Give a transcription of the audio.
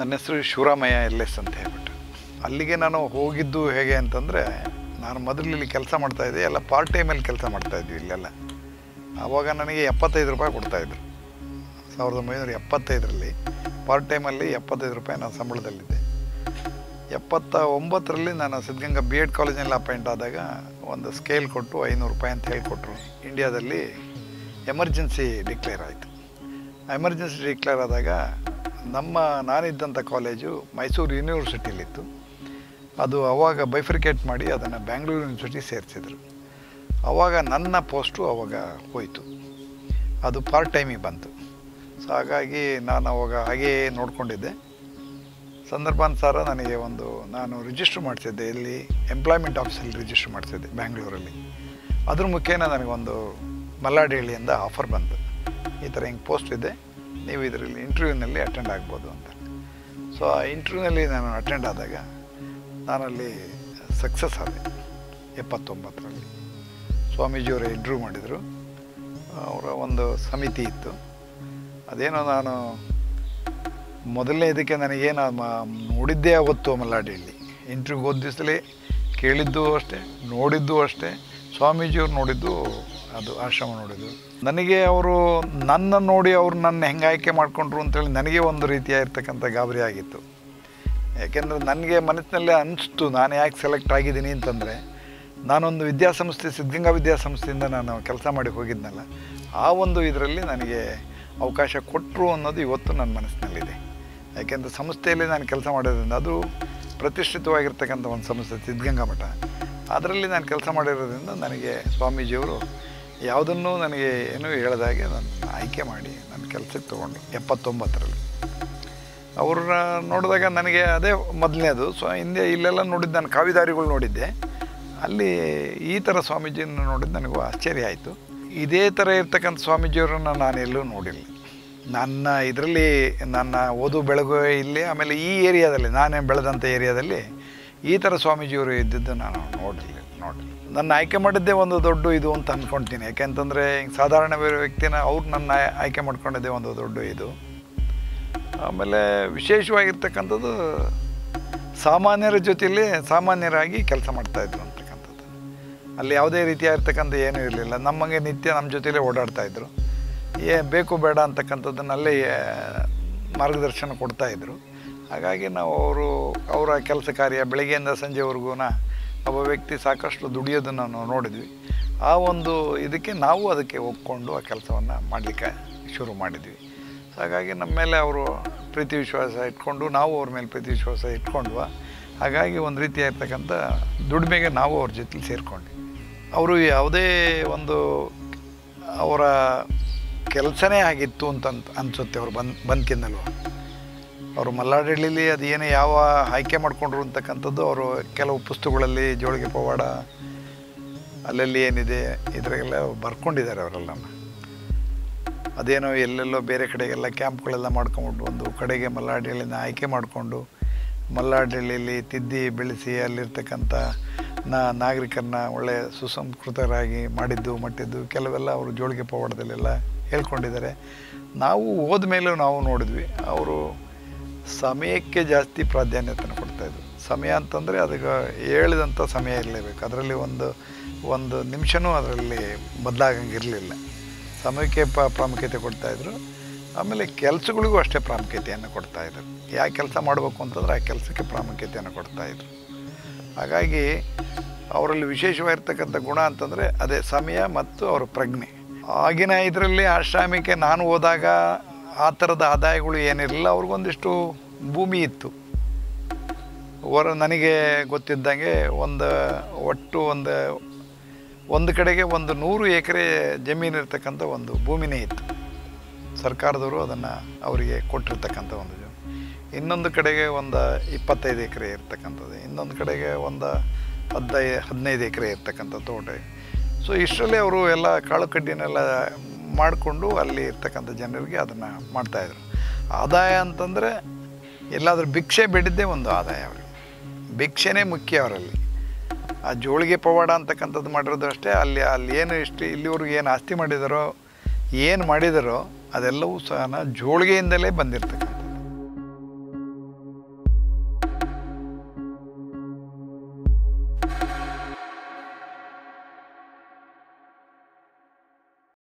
ನನ್ನ ಹೆಸರು Shivaramaiah L S ಅಂತ ಹೇಳ್ಬಿಟ್ಟು ಅಲ್ಲಿಗೆ ನಾನು ಹೋಗಿದ್ದು ಹೇಗೆ ಅಂತಂದರೆ ನಾನು ಮೊದಲು ಇಲ್ಲಿ ಕೆಲಸ ಮಾಡ್ತಾಯಿದ್ದೆ ಎಲ್ಲ ಪಾರ್ಟ್ ಟೈಮಲ್ಲಿ ಕೆಲಸ ಮಾಡ್ತಾಯಿದ್ವಿ ಇಲ್ಲೆಲ್ಲ ಆವಾಗ ನನಗೆ ಎಪ್ಪತ್ತೈದು ರೂಪಾಯಿ ಕೊಡ್ತಾಯಿದ್ರು ಸಾವಿರದ ಒಂಬೈನೂರ ಎಪ್ಪತ್ತೈದರಲ್ಲಿ ಪಾರ್ಟ್ ಟೈಮಲ್ಲಿ ಎಪ್ಪತ್ತೈದು ರೂಪಾಯಿ ನಾನು ಸಂಬಳದಲ್ಲಿದ್ದೆ ಎಪ್ಪತ್ತ ಒಂಬತ್ತರಲ್ಲಿ ನಾನು ಸಿದ್ಧಗಂಗಾ ಬಿ ಎಡ್ ಕಾಲೇಜಿನಲ್ಲಿ ಅಪಾಯಿಂಟ್ ಆದಾಗ ಒಂದು ಸ್ಕೇಲ್ ಕೊಟ್ಟು ಐನೂರು ರೂಪಾಯಿ ಅಂತ ಹೇಳಿಕೊಟ್ರು ಇಂಡಿಯಾದಲ್ಲಿ ಎಮರ್ಜೆನ್ಸಿ ಡಿಕ್ಲೇರ್ ಆಯಿತು ಎಮರ್ಜೆನ್ಸಿ ಡಿಕ್ಲೇರ್ ಆದಾಗ ನಮ್ಮ ನಾನಿದ್ದಂಥ ಕಾಲೇಜು ಮೈಸೂರು ಯೂನಿವರ್ಸಿಟಿಲಿತ್ತು ಅದು ಅವಾಗ ಬೈಫ್ರಿಕೇಟ್ ಮಾಡಿ ಅದನ್ನು ಬ್ಯಾಂಗ್ಳೂರು ಯೂನಿವರ್ಸಿಟಿ ಸೇರಿಸಿದ್ರು ಅವಾಗ ನನ್ನ ಪೋಸ್ಟು ಅವಾಗ ಹೋಯಿತು ಅದು ಪಾರ್ಟ್ ಟೈಮಿಗೆ ಬಂತು ಸೊ ಹಾಗಾಗಿ ನಾನು ಅವಾಗ ಹಾಗೇ ನೋಡ್ಕೊಂಡಿದ್ದೆ ಸಂದರ್ಭಾನುಸಾರ ನನಗೆ ಒಂದು ನಾನು ರಿಜಿಸ್ಟ್ರ್ ಮಾಡಿಸಿದ್ದೆ ಇಲ್ಲಿ ಎಂಪ್ಲಾಯ್ಮೆಂಟ್ ಆಫೀಸಲ್ಲಿ ರಿಜಿಸ್ಟ್ರ್ ಮಾಡಿಸಿದ್ದೆ ಬ್ಯಾಂಗ್ಳೂರಲ್ಲಿ ಅದ್ರ ಮುಖೇನ ನನಗೊಂದು ಮಲ್ಲಾಡಹಳ್ಳಿಯಿಂದ ಆಫರ್ ಬಂತು ಈ ಥರ ಹಿಂಗೆ ಪೋಸ್ಟ್ ಇದೆ ನೀವು ಇದರಲ್ಲಿ ಇಂಟರ್ವ್ಯೂನಲ್ಲಿ ಅಟೆಂಡ್ ಆಗ್ಬೋದು ಅಂತ ಸೊ ಆ ಇಂಟರ್ವ್ಯೂನಲ್ಲಿ ನಾನು ಅಟೆಂಡ್ ಆದಾಗ ನಾನಲ್ಲಿ ಸಕ್ಸಸ್ ಆದೆ ಎಪ್ಪತ್ತೊಂಬತ್ತರಲ್ಲಿ ಸ್ವಾಮೀಜಿಯವರೇ ಇಂಟ್ರ್ಯೂ ಮಾಡಿದರು ಅವರ ಒಂದು ಸಮಿತಿ ಇತ್ತು ಅದೇನೋ ನಾನು ಮೊದಲನೇ ಇದಕ್ಕೆ ನನಗೇನು ಮ- ನೋಡಿದ್ದೇ ಅವತ್ತು ಮಲ್ಲಾಡಿಹಳ್ಳಿ ಇಂಟ್ರ್ವ್ಯೂಗೆ ಹೋದ ದಿವಸಲೇ ಕೇಳಿದ್ದು ಅಷ್ಟೇ ನೋಡಿದ್ದು ಅಷ್ಟೇ ಸ್ವಾಮೀಜಿಯವ್ರು ನೋಡಿದ್ದು ಅದು ಆಶ್ರಮ ನೋಡಿದ್ದು ನನಗೆ ಅವರು ನನ್ನ ನೋಡಿ ಅವ್ರು ನನ್ನ ಹೆಂಗೆ ಆಯ್ಕೆ ಮಾಡಿಕೊಂಡ್ರು ಅಂತೇಳಿ ನನಗೆ ಒಂದು ರೀತಿಯಾಗಿರ್ತಕ್ಕಂಥ ಗಾಬರಿ ಆಗಿತ್ತು ಯಾಕೆಂದರೆ ನನಗೆ ಮನಸ್ಸಿನಲ್ಲೇ ಅನಿಸ್ತು ನಾನು ಯಾಕೆ ಸೆಲೆಕ್ಟ್ ಆಗಿದ್ದೀನಿ ಅಂತಂದರೆ ನಾನೊಂದು ವಿದ್ಯಾಸಂಸ್ಥೆ ಸಿದ್ಧಗಂಗಾ ವಿದ್ಯಾಸಂಸ್ಥೆಯಿಂದ ನಾನು ಕೆಲಸ ಮಾಡಿ ಹೋಗಿದ್ನಲ್ಲ ಆ ಒಂದು ಇದರಲ್ಲಿ ನನಗೆ ಅವಕಾಶ ಕೊಟ್ಟರು ಅನ್ನೋದು ಇವತ್ತು ನನ್ನ ಮನಸ್ಸಿನಲ್ಲಿದೆ ಯಾಕೆಂದರೆ ಸಂಸ್ಥೆಯಲ್ಲಿ ನಾನು ಕೆಲಸ ಮಾಡೋದ್ರಿಂದ ಅದು ಪ್ರತಿಷ್ಠಿತವಾಗಿರ್ತಕ್ಕಂಥ ಒಂದು ಸಂಸ್ಥೆ ಸಿದ್ಧಗಂಗಾ ಮಠ ಅದರಲ್ಲಿ ನಾನು ಕೆಲಸ ಮಾಡಿರೋದ್ರಿಂದ ನನಗೆ ಸ್ವಾಮೀಜಿಯವರು ಯಾವುದನ್ನೂ ನನಗೆ ಏನೂ ಹೇಳದಾಗೆ ನಾನು ಆಯ್ಕೆ ಮಾಡಿ ನನ್ನ ಕೆಲಸಕ್ಕೆ ತೊಗೊಂಡು ಎಪ್ಪತ್ತೊಂಬತ್ತರಲ್ಲಿ ಅವ್ರನ್ನ ನೋಡಿದಾಗ ನನಗೆ ಅದೇ ಮೊದಲನೇದು ಸೊ ಹಿಂದೆ ಇಲ್ಲೆಲ್ಲ ನೋಡಿದ್ದು ನಾನು ಕಾವಿದಾರಿಗಳು ನೋಡಿದ್ದೆ ಅಲ್ಲಿ ಈ ಥರ ಸ್ವಾಮೀಜಿಯನ್ನು ನೋಡಿದ್ದು ನನಗೂ ಆಶ್ಚರ್ಯ ಆಯಿತು ಇದೇ ಥರ ಇರ್ತಕ್ಕಂಥ ಸ್ವಾಮೀಜಿಯವರನ್ನ ನಾನು ಎಲ್ಲೂ ನೋಡಿಲ್ಲ ನನ್ನ ಇದರಲ್ಲಿ ನನ್ನ ಓದು ಬೆಳಗು ಇಲ್ಲಿ ಆಮೇಲೆ ಈ ಏರಿಯಾದಲ್ಲಿ ನಾನೇ ಬೆಳೆದಂಥ ಏರಿಯಾದಲ್ಲಿ ಈ ಥರ ಸ್ವಾಮೀಜಿಯವರು ಇದ್ದಿದ್ದು ನಾನು ನೋಡಲಿಲ್ಲ ನೋಡಲಿಲ್ಲ ನನ್ನ ಆಯ್ಕೆ ಮಾಡಿದ್ದೇ ಒಂದು ದೊಡ್ಡ ಇದು ಅಂತ ಅಂದ್ಕೊಳ್ತೀನಿ ಯಾಕೆಂತಂದರೆ ಹಿಂಗೆ ಸಾಧಾರಣ ವ್ಯಕ್ತಿನ ಅವ್ರು ನನ್ನ ಆಯ್- ಆಯ್ಕೆ ಮಾಡ್ಕೊಂಡಿದ್ದೇ ಒಂದು ದೊಡ್ಡ ಇದು ಆಮೇಲೆ ವಿಶೇಷವಾಗಿರ್ತಕ್ಕಂಥದ್ದು ಸಾಮಾನ್ಯರ ಜೊತೆಯಲ್ಲಿ ಸಾಮಾನ್ಯರಾಗಿ ಕೆಲಸ ಮಾಡ್ತಾಯಿದ್ರು ಅಂತಕ್ಕಂಥದ್ದು ಅಲ್ಲಿ ಯಾವುದೇ ರೀತಿಯಾಗಿರ್ತಕ್ಕಂಥ ಏನೂ ಇರಲಿಲ್ಲ ನಮಗೆ ನಿತ್ಯ ನಮ್ಮ ಜೊತೆಲೇ ಓಡಾಡ್ತಾಯಿದ್ರು ಏ ಬೇಕು ಬೇಡ ಅಂತಕ್ಕಂಥದ್ದನ್ನಲ್ಲೇ ಮಾರ್ಗದರ್ಶನ ಕೊಡ್ತಾಯಿದ್ರು ಹಾಗಾಗಿ ನಾವು ಅವರು ಅವರ ಕೆಲಸ ಕಾರ್ಯ ಬೆಳಗ್ಗೆಯಿಂದ ಸಂಜೆವರೆಗೂ ಒಬ್ಬ ವ್ಯಕ್ತಿ ಸಾಕಷ್ಟು ದುಡಿಯೋದನ್ನು ನಾವು ನೋಡಿದ್ವಿ ಆ ಒಂದು ಇದಕ್ಕೆ ನಾವು ಅದಕ್ಕೆ ಒಪ್ಕೊಂಡು ಆ ಕೆಲಸವನ್ನು ಮಾಡಲಿಕ್ಕೆ ಶುರು ಮಾಡಿದ್ವಿ ಹಾಗಾಗಿ ನಮ್ಮ ಮೇಲೆ ಅವರು ಪ್ರೀತಿ ವಿಶ್ವಾಸ ಇಟ್ಕೊಂಡು ನಾವು ಅವ್ರ ಮೇಲೆ ಪ್ರೀತಿ ವಿಶ್ವಾಸ ಇಟ್ಕೊಂಡ್ವ ಹಾಗಾಗಿ ಒಂದು ರೀತಿಯಾಗಿರ್ತಕ್ಕಂಥ ದುಡಿಮೆಗೆ ನಾವು ಅವ್ರ ಜೊತೆಲಿ ಸೇರಿಕೊಂಡ್ವಿ ಅವರು ಯಾವುದೇ ಒಂದು ಅವರ ಕೆಲಸನೇ ಆಗಿತ್ತು ಅಂತ ಅನಿಸುತ್ತೆ ಅವ್ರು ಬಂದು ಬಂದ್ಕಿಂದಲ್ವ ಅವರು ಮಲ್ಲಾಡಹಳ್ಳಿಲಿ ಅದು ಏನು ಯಾವ ಆಯ್ಕೆ ಮಾಡಿಕೊಂಡ್ರು ಅಂತಕ್ಕಂಥದ್ದು ಅವರು ಕೆಲವು ಪುಸ್ತಕಗಳಲ್ಲಿ ಜೋಳಿಗೆ ಪವಾಡ ಅಲ್ಲಲ್ಲಿ ಏನಿದೆ ಇದ್ರಾಗೆಲ್ಲ ಬರ್ಕೊಂಡಿದ್ದಾರೆ ಅವರೆಲ್ಲ ಅದೇನೋ ಎಲ್ಲೆಲ್ಲೋ ಬೇರೆ ಕಡೆಗೆಲ್ಲ ಕ್ಯಾಂಪ್ಗಳೆಲ್ಲ ಮಾಡ್ಕೊಂಬಿಟ್ಟು ಒಂದು ಕಡೆಗೆ ಮಲ್ಲಾಡಹಳ್ಳಿನ ಆಯ್ಕೆ ಮಾಡಿಕೊಂಡು ಮಲ್ಲಾಡಹಳ್ಳಿಯಲ್ಲಿ ತಿದ್ದಿ ಬೆಳೆಸಿ ಅಲ್ಲಿರ್ತಕ್ಕಂಥ ನಾ ನಾಗರಿಕರನ್ನ ಒಳ್ಳೆಯ ಸುಸಂಸ್ಕೃತರಾಗಿ ಮಾಡಿದ್ದು ಮಟ್ಟಿದ್ದು ಕೆಲವೆಲ್ಲ ಅವರು ಜೋಳಿಗೆ ಪವಾಡದಲ್ಲೆಲ್ಲ ಹೇಳ್ಕೊಂಡಿದ್ದಾರೆ ನಾವು ಹೋದ ಮೇಲೂ ನಾವು ನೋಡಿದ್ವಿ ಅವರು ಸಮಯಕ್ಕೆ ಜಾಸ್ತಿ ಪ್ರಾಧಾನ್ಯತೆಯನ್ನು ಕೊಡ್ತಾಯಿದ್ರು ಸಮಯ ಅಂತಂದರೆ ಅದಕ್ಕೆ ಹೇಳಿದಂಥ ಸಮಯ ಇರಲೇಬೇಕು ಅದರಲ್ಲಿ ಒಂದು ಒಂದು ನಿಮಿಷನೂ ಅದರಲ್ಲಿ ಬದಲಾಗಂಗಿರಲಿಲ್ಲ ಸಮಯಕ್ಕೆ ಪ ಪ್ರಾಮುಖ್ಯತೆ ಕೊಡ್ತಾಯಿದ್ರು ಆಮೇಲೆ ಕೆಲಸಗಳಿಗೂ ಅಷ್ಟೇ ಪ್ರಾಮುಖ್ಯತೆಯನ್ನು ಕೊಡ್ತಾಯಿದ್ರು ಯಾವ ಕೆಲಸ ಮಾಡಬೇಕು ಅಂತಂದ್ರೆ ಆ ಕೆಲಸಕ್ಕೆ ಪ್ರಾಮುಖ್ಯತೆಯನ್ನು ಕೊಡ್ತಾಯಿದ್ರು ಹಾಗಾಗಿ ಅವರಲ್ಲಿ ವಿಶೇಷವಾಗಿರ್ತಕ್ಕಂಥ ಗುಣ ಅಂತಂದರೆ ಅದೇ ಸಮಯ ಮತ್ತು ಅವರ ಪ್ರಜ್ಞೆ ಆಗಿನ ಇದರಲ್ಲಿ ಆಶ್ರಮಕ್ಕೆ ನಾನು ಹೋದಾಗ ಆ ಥರದ ಆದಾಯಗಳು ಏನಿರಲಿಲ್ಲ ಅವ್ರಿಗೊಂದಿಷ್ಟು ಭೂಮಿ ಇತ್ತು ಹೊರ ನನಗೆ ಗೊತ್ತಿದ್ದಂಗೆ ಒಂದು ಒಟ್ಟು ಒಂದು ಒಂದು ಕಡೆಗೆ ಒಂದು ನೂರು ಎಕರೆ ಜಮೀನು ಇರ್ತಕ್ಕಂಥ ಒಂದು ಭೂಮಿನೇ ಇತ್ತು ಸರ್ಕಾರದವರು ಅದನ್ನು ಅವರಿಗೆ ಕೊಟ್ಟಿರ್ತಕ್ಕಂಥ ಒಂದು ಜಮೀನು ಇನ್ನೊಂದು ಕಡೆಗೆ ಒಂದು ಇಪ್ಪತ್ತೈದು ಎಕರೆ ಇರ್ತಕ್ಕಂಥದ್ದು ಇನ್ನೊಂದು ಕಡೆಗೆ ಒಂದು ಹದಿನೈ ಹದಿನೈದು ಎಕರೆ ಇರ್ತಕ್ಕಂಥ ತೋಟ ಸೊ ಇಷ್ಟರಲ್ಲೇ ಅವರು ಎಲ್ಲ ಕಾಳು ಕಡ್ಡಿನೆಲ್ಲ ಮಾಡಿಕೊಂಡು ಅಲ್ಲಿ ಇರ್ತಕ್ಕಂಥ ಜನರಿಗೆ ಅದನ್ನು ಮಾಡ್ತಾಯಿದ್ರು ಆದಾಯ ಅಂತಂದರೆ ಎಲ್ಲಾದರೂ ಭಿಕ್ಷೆ ಬೇಡಿದ್ದೇ ಒಂದು ಆದಾಯ ಅವರಿಗೆ ಭಿಕ್ಷೆನೇ ಮುಖ್ಯ ಅವರಲ್ಲಿ ಆ ಜೋಳಿಗೆ ಪವಾಡ ಅಂತಕ್ಕಂಥದ್ದು ಮಾಡಿರೋದು ಅಷ್ಟೇ ಅಲ್ಲಿ ಅಲ್ಲಿ ಏನು ಇಷ್ಟು ಇಲ್ಲಿವರೆಗೂ ಏನು ಆಸ್ತಿ ಮಾಡಿದಾರೋ ಏನು ಮಾಡಿದಾರೋ ಅದೆಲ್ಲವೂ ಸಹ ಜೋಳಿಗೆಯಿಂದಲೇ ಬಂದಿರ್ತಕ್ಕಂಥ